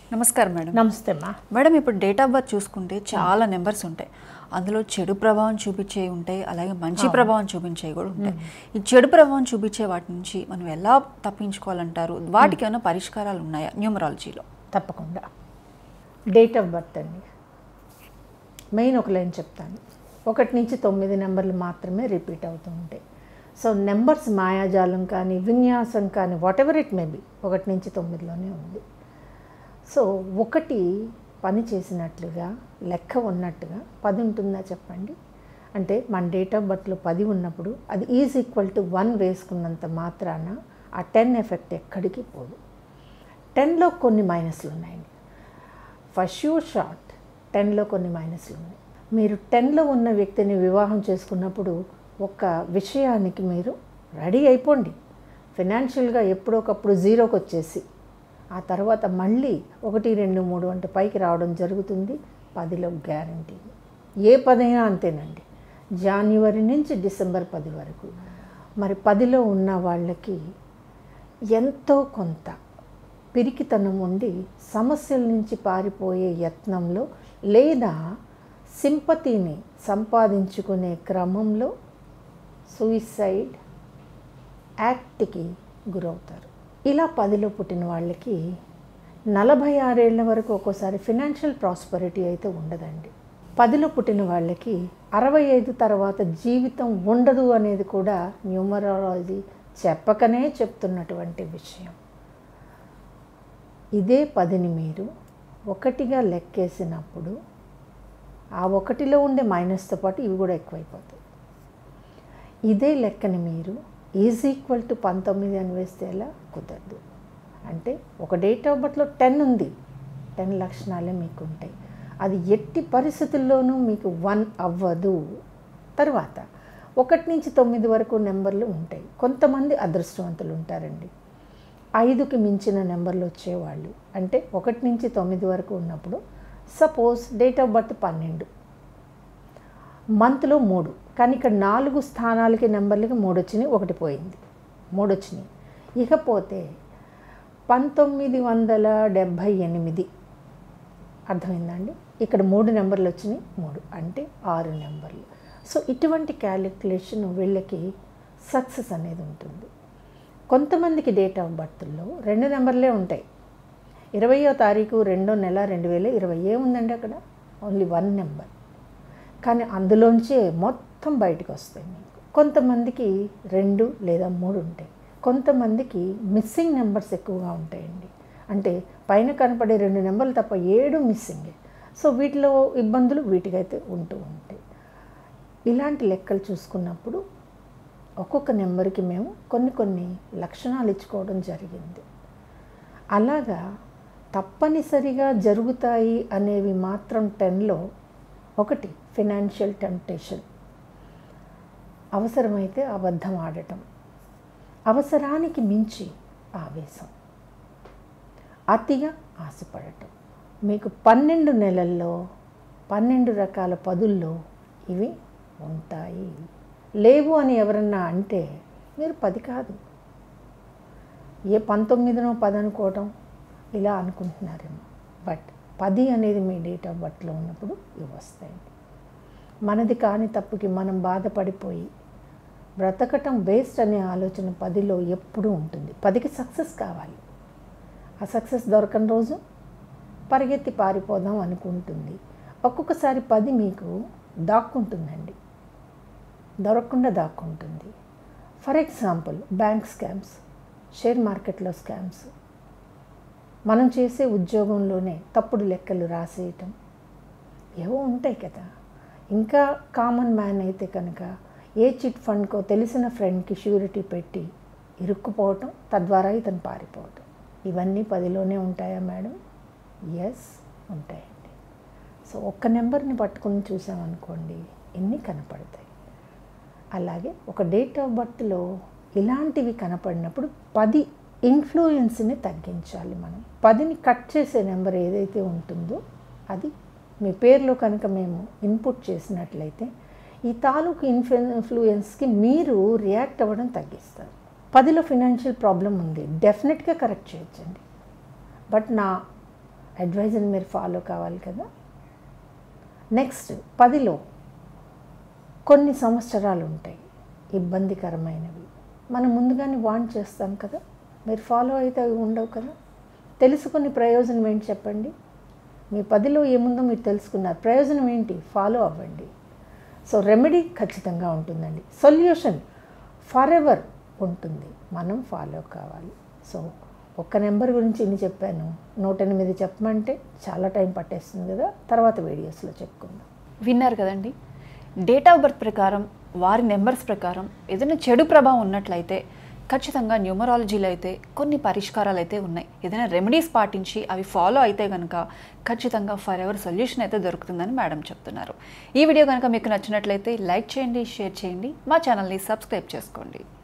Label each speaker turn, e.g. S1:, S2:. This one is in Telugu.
S1: నమస్కారం మేడం
S2: నమస్తే అమ్మా
S1: మేడం ఇప్పుడు డేట్ ఆఫ్ బర్త్ చూసుకుంటే చాలా నెంబర్స్ ఉంటాయి అందులో చెడు ప్రభావం చూపించేవి ఉంటాయి అలాగే మంచి ప్రభావం చూపించేవి కూడా ఉంటాయి ఈ చెడు ప్రభావం చూపించే వాటి నుంచి మనం ఎలా తప్పించుకోవాలంటారు వాటికి ఏమైనా పరిష్కారాలు ఉన్నాయా న్యూమరాలజీలో
S2: తప్పకుండా డేట్ ఆఫ్ బర్త్ అండి మెయిన్ ఒక లైన్ చెప్తాను ఒకటి నుంచి తొమ్మిది నెంబర్లు మాత్రమే రిపీట్ అవుతూ ఉంటాయి సో నెంబర్స్ మాయాజాలం కానీ విన్యాసం కానీ whatever it may be ఒకటి నుంచి తొమ్మిదిలోనే ఉంది సో ఒకటి పని చేసినట్లుగా లెక్క ఉన్నట్టుగా పది ఉంటుందా చెప్పండి అంటే మన డేట్ ఆఫ్ బర్త్లో పది ఉన్నప్పుడు అది ఈజ్ ఈక్వల్ టు వన్ వేసుకున్నంత మాత్రాన ఆ టెన్ ఎఫెక్ట్ ఎక్కడికి పోదు టెన్లో కొన్ని మైనస్లు ఉన్నాయండి ఫర్ ష్యూర్ షార్ట్ టెన్లో కొన్ని మైనస్లు ఉన్నాయి మీరు టెన్లో ఉన్న వ్యక్తిని వివాహం చేసుకున్నప్పుడు ఒక విషయానికి మీరు రెడీ అయిపోండి ఫినాన్షియల్గా ఎప్పుడొకప్పుడు జీరోకి వచ్చేసి ఆ తర్వాత మళ్ళీ ఒకటి రెండు మూడు అంటే పైకి రావడం జరుగుతుంది పదిలో గ్యారంటీ ఏ పదైనా అంతేనండి జాన్యువరి నుంచి డిసెంబర్ పది వరకు మరి పదిలో ఉన్న వాళ్ళకి ఎంతో కొంత పిరికితనం ఉండి సమస్యల నుంచి పారిపోయే యత్నంలో లేదా సింపతిని సంపాదించుకునే క్రమంలో సూయిసైడ్ యాక్ట్కి గురవుతారు ఇలా పదిలో పుట్టిన వాళ్ళకి నలభై ఆరేళ్ల వరకు ఒక్కోసారి ఫినాన్షియల్ ప్రాస్పరిటీ అయితే ఉండదండి పదిలో పుట్టిన వాళ్ళకి అరవై ఐదు తర్వాత జీవితం ఉండదు అనేది కూడా న్యూమరాలజీ చెప్పకనే చెప్తున్నటువంటి విషయం ఇదే పదిని మీరు ఒకటిగా లెక్కేసినప్పుడు ఆ ఒకటిలో ఉండే మైనస్తో పాటు ఇవి కూడా ఎక్కువైపోతాయి ఇదే లెక్కని మీరు ఈజ్ ఈక్వల్ టు పంతొమ్మిది అని వేస్తే ఎలా కుదరదు అంటే ఒక డేట్ ఆఫ్ బర్త్లో టెన్ ఉంది టెన్ లక్షణాలే మీకు ఉంటాయి అది ఎట్టి పరిస్థితుల్లోనూ మీకు వన్ అవ్వదు తర్వాత ఒకటి నుంచి తొమ్మిది వరకు నెంబర్లు ఉంటాయి కొంతమంది అదృష్టవంతులు ఉంటారండి ఐదుకి మించిన నెంబర్లు వచ్చేవాళ్ళు అంటే ఒకటి నుంచి తొమ్మిది వరకు ఉన్నప్పుడు సపోజ్ డేట్ ఆఫ్ బర్త్ పన్నెండు మంత్లో మూడు కానీ ఇక్కడ నాలుగు స్థానాలకి నెంబర్లకి మూడు వచ్చినాయి ఒకటి పోయింది మూడు వచ్చినాయి ఇకపోతే పంతొమ్మిది వందల డెబ్భై ఎనిమిది అర్థమైందండి ఇక్కడ మూడు నెంబర్లు వచ్చినాయి మూడు అంటే ఆరు నెంబర్లు సో ఇటువంటి క్యాలిక్యులేషన్ వీళ్ళకి సక్సెస్ అనేది ఉంటుంది కొంతమందికి డేట్ ఆఫ్ బర్త్లో రెండు నెంబర్లే ఉంటాయి ఇరవయో తారీఖు రెండో నెల రెండు వేల ఇరవై ఏముందండి అక్కడ ఓన్లీ వన్ నెంబర్ కానీ అందులోంచే మొత్తం బయటకు వస్తాయి మీకు కొంతమందికి రెండు లేదా మూడు ఉంటాయి కొంతమందికి మిస్సింగ్ నెంబర్స్ ఎక్కువగా ఉంటాయండి అంటే పైన కనపడే రెండు నెంబర్లు తప్ప ఏడు మిస్సింగే సో వీటిలో ఇబ్బందులు వీటికైతే ఉంటూ ఉంటాయి ఇలాంటి లెక్కలు చూసుకున్నప్పుడు ఒక్కొక్క నెంబర్కి మేము కొన్ని కొన్ని లక్షణాలు ఇచ్చుకోవడం జరిగింది అలాగా తప్పనిసరిగా జరుగుతాయి అనేవి మాత్రం టెన్లో ఒకటి ఫినాన్షియల్ టెంప్టేషన్ అవసరమైతే అబద్ధం ఆడటం అవసరానికి మించి ఆవేశం అతిగా ఆశపడటం మీకు పన్నెండు నెలల్లో పన్నెండు రకాల పదుల్లో ఇవి ఉంటాయి లేవు అని ఎవరన్నా అంటే మీరు పది కాదు ఏ పంతొమ్మిదినో పది అనుకోవటం ఇలా అనుకుంటున్నారేమో బట్ పది అనేది మీ డేట్ ఆఫ్ బర్త్లో ఉన్నప్పుడు ఇవి వస్తాయి మనది కాని తప్పుకి మనం బాధపడిపోయి బ్రతకటం వేస్ట్ అనే ఆలోచన పదిలో ఎప్పుడూ ఉంటుంది పదికి సక్సెస్ కావాలి ఆ సక్సెస్ దొరకని రోజు పరిగెత్తి పారిపోదాం అనుకుంటుంది ఒక్కొక్కసారి పది మీకు దాక్కుంటుందండి దొరకకుండా దాక్కుంటుంది for example bank scams share మార్కెట్లో స్కామ్స్ మనం చేసే ఉద్యోగంలోనే తప్పుడు లెక్కలు రాసేయటం ఏవో ఉంటాయి కదా ఇంకా కామన్ మ్యాన్ అయితే కనుక ఏ చిట్ ఫండ్కో తెలిసిన ఫ్రెండ్కి ష్యూరిటీ పెట్టి ఇరుక్కుపోవటం తద్వారా ఇతను పారిపోవటం ఇవన్నీ పదిలోనే ఉంటాయా మేడం ఎస్ ఉంటాయండి సో ఒక్క నెంబర్ని పట్టుకుని చూసామనుకోండి ఎన్ని కనపడతాయి అలాగే ఒక డేట్ ఆఫ్ బర్త్లో ఇలాంటివి కనపడినప్పుడు పది ఇన్ఫ్లుయెన్స్ని తగ్గించాలి మనం పదిని కట్ చేసే నెంబర్ ఏదైతే ఉంటుందో అది మీ పేరులో కనుక మేము ఇన్పుట్ చేసినట్లయితే ఈ తాలూకు ఇన్ఫ్లు ఇన్ఫ్లుయెన్స్కి మీరు రియాక్ట్ అవ్వడం తగ్గిస్తారు పదిలో ఫినాన్షియల్ ప్రాబ్లం ఉంది డెఫినెట్గా కరెక్ట్ చేయొచ్చండి బట్ నా అడ్వైజర్ని మీరు ఫాలో కావాలి కదా నెక్స్ట్ పదిలో కొన్ని సంవత్సరాలు ఉంటాయి ఇబ్బందికరమైనవి మనం ముందుగానే వాంట్ చేస్తాం కదా మీరు ఫాలో అయితే అవి ఉండవు కదా తెలుసుకుని ప్రయోజనం ఏంటి చెప్పండి మీ పదిలో ఏముందో మీరు తెలుసుకున్నారు ప్రయోజనం ఏంటి ఫాలో అవ్వండి సో రెమెడీ ఖచ్చితంగా ఉంటుందండి సొల్యూషన్ ఫర్ ఎవర్ ఉంటుంది మనం ఫాలో కావాలి సో ఒక్క నెంబర్ గురించి ఇన్ని చెప్పాను నూట ఎనిమిది చెప్పమంటే చాలా టైం పట్టేస్తుంది కదా తర్వాత వీడియోస్లో చెప్పుకుందాం
S1: విన్నారు కదండి డేట్ ఆఫ్ బర్త్ ప్రకారం వారి నెంబర్స్ ప్రకారం ఏదైనా చెడు ప్రభావం ఉన్నట్లయితే ఖచ్చితంగా న్యూమరాలజీలో అయితే కొన్ని పరిష్కారాలు అయితే ఉన్నాయి ఏదైనా రెమెడీస్ పాటించి అవి ఫాలో అయితే కనుక ఖచ్చితంగా ఫర్ ఎవర్ సొల్యూషన్ అయితే దొరుకుతుందని మేడం చెప్తున్నారు ఈ వీడియో కనుక మీకు నచ్చినట్లయితే లైక్ చేయండి షేర్ చేయండి మా ఛానల్ని సబ్స్క్రైబ్ చేసుకోండి